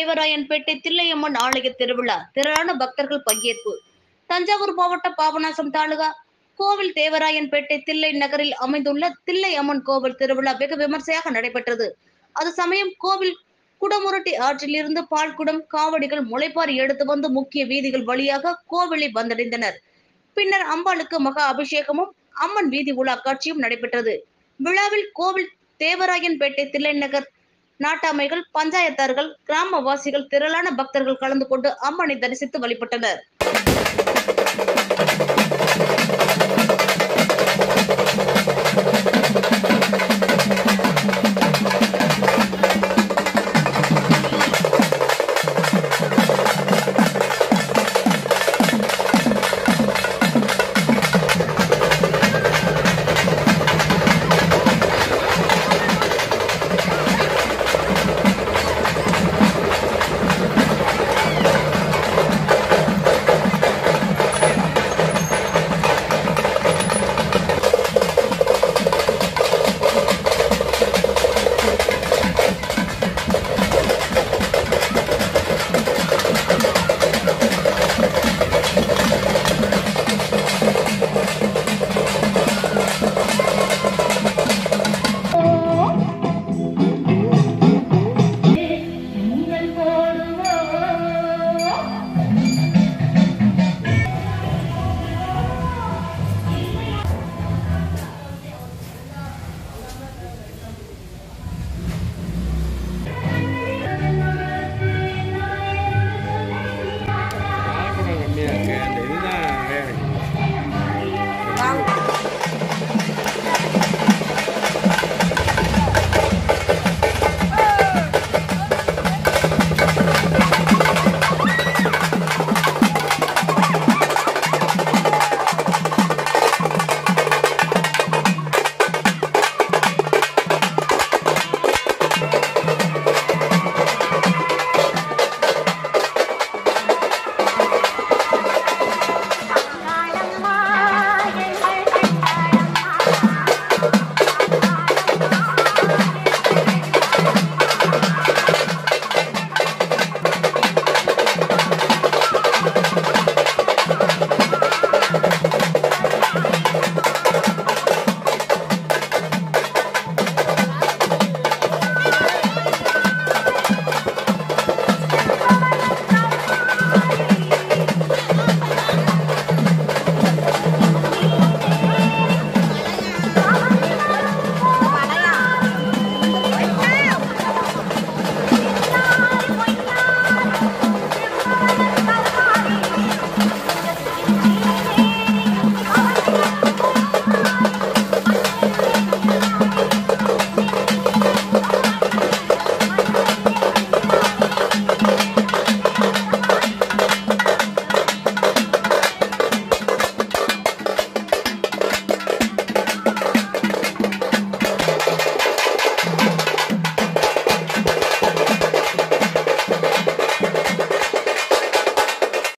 தேவராயன்பேட்டை தில்லையம்மன் ஆலய திருவிழா திரளான பக்தர்கள் பங்கேற்பு தஞ்சாவூர் மாவட்ட பாபநாசம் தாலுகா கோவில் தேவராயன்பேட்டை தில்லை நகரில் அமைந்துள்ள தில்லை அம்மன் கோவில் திருவிழா வெகு விமர்சையாக நடைபெற்றது அது சமயம் கோவில் குடமுரட்டி ஆற்றிலிருந்து பால்குடம் காவடிகள் முளைப்பாரி எடுத்து வந்து முக்கிய வீதிகள் வழியாக கோவிலை வந்தடைந்தனர் பின்னர் அம்பாளுக்கு மகா அபிஷேகமும் அம்மன் வீதி உலா காட்சியும் நடைபெற்றது விழாவில் கோவில் தேவராயன்பேட்டை தில்லை நகர் நாட்டாமைகள் பஞ்சாயத்தார்கள் கிராமவாசிகள் திரளான பக்தர்கள் கலந்து கொண்டு அம்மனை தரிசித்து வழிபட்டனர்